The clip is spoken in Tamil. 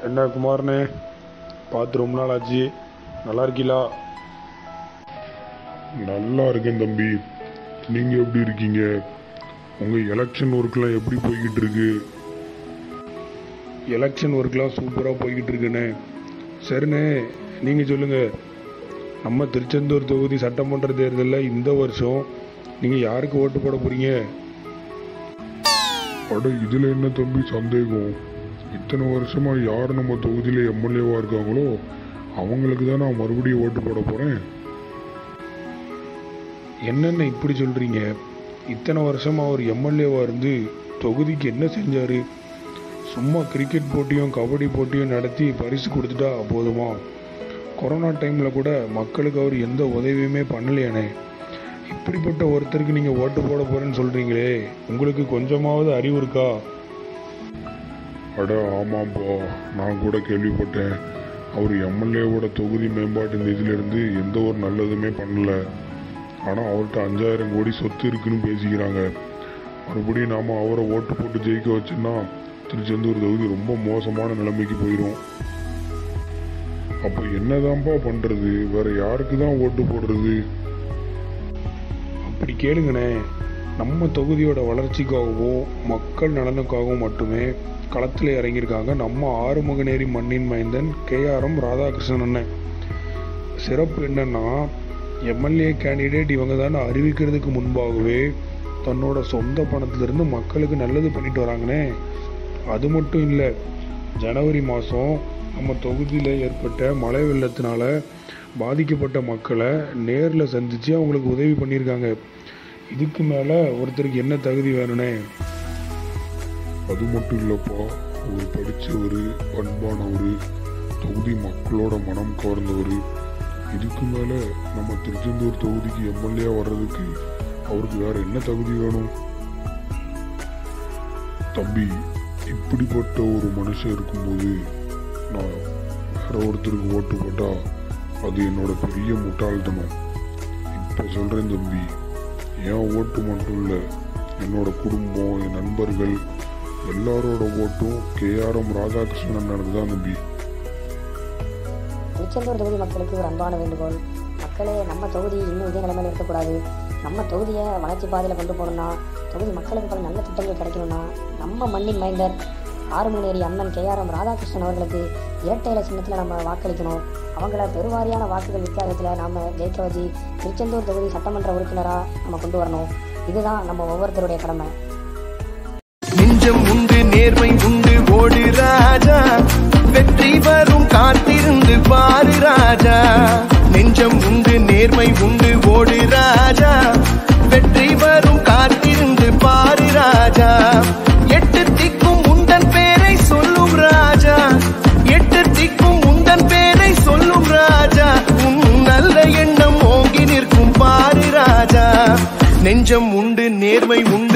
என்ன குமார்ண்ணே பார்த்து ரொம்ப நாள் ஆச்சு நல்லா இருக்கீங்களா நல்லா இருக்கேன் தம்பி நீங்கள் எப்படி இருக்கீங்க உங்கள் எலெக்ஷன் ஒர்க்லாம் எப்படி போய்கிட்டு இருக்கு எலெக்ஷன் ஒர்க்லாம் சூப்பராக போய்கிட்டு இருக்குண்ணே சரிண்ணே நீங்கள் சொல்லுங்கள் நம்ம திருச்செந்தூர் தொகுதி சட்டமன்ற தேர்தலில் இந்த வருஷம் நீங்கள் யாருக்கு ஓட்டு போட போகிறீங்க அட இதில் என்ன தம்பி சந்தேகம் இத்தனை வருஷமாக யார் நம்ம தொகுதியில் எம்எல்ஏவாக இருக்காங்களோ அவங்களுக்கு தான் நான் மறுபடியும் ஓட்டு போட போகிறேன் என்னென்ன இப்படி சொல்கிறீங்க இத்தனை வருஷமாக அவர் எம்எல்ஏவாக இருந்து தொகுதிக்கு என்ன செஞ்சார் சும்மா கிரிக்கெட் போட்டியும் கபடி போட்டியும் நடத்தி பரிசு கொடுத்துட்டா போதுமா கொரோனா டைமில் கூட மக்களுக்கு அவர் எந்த உதவியுமே பண்ணலையானே இப்படிப்பட்ட ஒருத்தருக்கு நீங்கள் ஓட்டு போட போகிறேன்னு சொல்கிறீங்களே உங்களுக்கு கொஞ்சமாவது அறிவு இருக்கா அட ஆமாம்ப்பா நான் கூட கேள்விப்பட்டேன் அவர் எம்எல்ஏவோட தொகுதி மேம்பாட்டு நிதியிலிருந்து எந்த ஒரு நல்லதுமே பண்ணல ஆனால் அவர்கிட்ட அஞ்சாயிரம் கோடி சொத்து இருக்குன்னு பேசிக்கிறாங்க மறுபடியும் நாம் அவரை ஓட்டு போட்டு ஜெயிக்க வச்சோன்னா திருச்செந்தூர் தொகுதி ரொம்ப மோசமான நிலைமைக்கு போயிடும் அப்போ என்னதான்ப்பா பண்ணுறது வேற யாருக்கு தான் ஓட்டு போடுறது அப்படி கேளுங்கண்ணே நம்ம தொகுதியோட வளர்ச்சிக்காகவும் மக்கள் நலனுக்காகவும் மட்டுமே களத்தில் இறங்கியிருக்காங்க நம்ம ஆறுமுகநேரி மண்ணின் மைந்தன் கேஆர்எம் ராதாகிருஷ்ணன் அண்ணன் சிறப்பு என்னன்னா எம்எல்ஏ கேண்டிடேட் இவங்க தான் அறிவிக்கிறதுக்கு முன்பாகவே தன்னோட சொந்த பணத்திலிருந்து மக்களுக்கு நல்லது பண்ணிட்டு வராங்கண்ணே அது மட்டும் இல்லை ஜனவரி மாதம் நம்ம தொகுதியில் ஏற்பட்ட மழை வெள்ளத்தினால பாதிக்கப்பட்ட மக்களை நேரில் சந்தித்து அவங்களுக்கு உதவி பண்ணியிருக்காங்க இதுக்கு மேலே ஒருத்தருக்கு என்ன தகுதி வேணும்னே அது மட்டும் இல்லைப்பா அவர் படித்தவர் பண்பானவர் தொகுதி மக்களோட மனம் கவர்ந்தவர் இதுக்கு மேலே நம்ம திருச்செந்தூர் தொகுதிக்கு எம்எல்ஏ வர்றதுக்கு அவருக்கு வேற என்ன தகுதி வேணும் தம்பி இப்படிப்பட்ட ஒரு மனுஷன் இருக்கும்போது நான் வேற ஒருத்தருக்கு ஓட்டு போட்டா அது என்னோட பெரிய முட்டாள்தனம் இப்போ சொல்கிறேன் தம்பி என் ஓட்டு மட்டும் இல்லை என்னோட குடும்பம் என் நண்பர்கள் எல்லாரோட ஓட்டும் கேஆர்எம் ராதாகிருஷ்ணன் தான் தம்பி திருச்செந்தூர் தொகுதி மக்களுக்கு ஒரு அன்பான வேண்டுகோள் மக்களே நம்ம தொகுதி இன்னும் இதே நிலைமையில் இருக்கக்கூடாது நம்ம தொகுதியை வளர்ச்சி பாதையில் கொண்டு போகணும்னா தொகுதி மக்களுக்கு பல நல்ல திட்டங்கள் கிடைக்கணும்னா நம்ம மண்ணின் மைந்தர் ஆறுமணேரி அண்ணன் கேஆர்எம் ராதாகிருஷ்ணன் அவர்களுக்கு இரட்டை இலை சின்னத்தில் நம்ம வாக்களிக்கணும் அவங்கள பெருவாரியான வாக்குகள் வித்தியாசத்தில் நாம் ஜெயிக்க வச்சு திருச்செந்தூர் தொகுதி சட்டமன்ற உறுப்பினராக நம்ம கொண்டு வரணும் இதுதான் நம்ம ஒவ்வொருத்தருடைய கடமை நெஞ்சம் உண்டு நேர்மை உண்டு ஓடு ராஜா வெற்றி வரும் காத்திருந்து பாரு ராஜா நெஞ்சம் உண்டு நேர்மை உண்டு ஓடு ராஜா வெற்றி வரும் காத்திருந்து பாரு ராஜா எட்டு திக்கும் உந்தன் பேரை சொல்லும் ராஜா எட்டு திக்கும் உந்தன் பேரை சொல்லும் ராஜா உன் நல்ல எண்ணம் ஓங்கி நிற்கும் பாரு ராஜா நெஞ்சம் உண்டு நேர்மை உண்டு